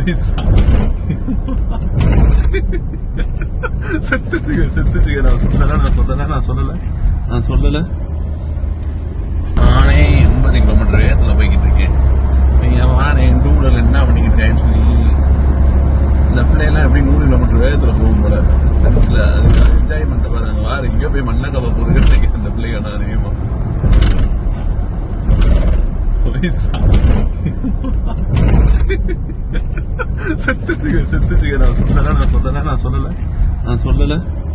பைசா செத்துச்சுங்க செத்துச்சுங்க நான் சொல்லல நான் சொல்லல நான் சொல்லல நான் சொல்லல நானே எண்பது கிலோமீட்டர் வேகத்துல போய்கிட்டு இருக்கேன் நீங்க வானே டூ வீலர்ல என்ன பண்ணிக்கிட்டு இருக்கேன்னு சொல்லி இந்த பிள்ளையெல்லாம் எப்படி நூறு கிலோமீட்டர் வேகத்துல போகும் போல அதுல அதுக்கு என்ஜாய்மெண்ட் பாருங்க வார எங்கேயோ போய் மண்ண கவ போட்டுக்கிட்டு அந்த பிள்ளைங்க நான் நியமம் பைசா செத்துச்சுங்க செத்துச்சுங்க நான் சொல்லல நான் சொல்லல நான் சொல்லல நான் சொல்லல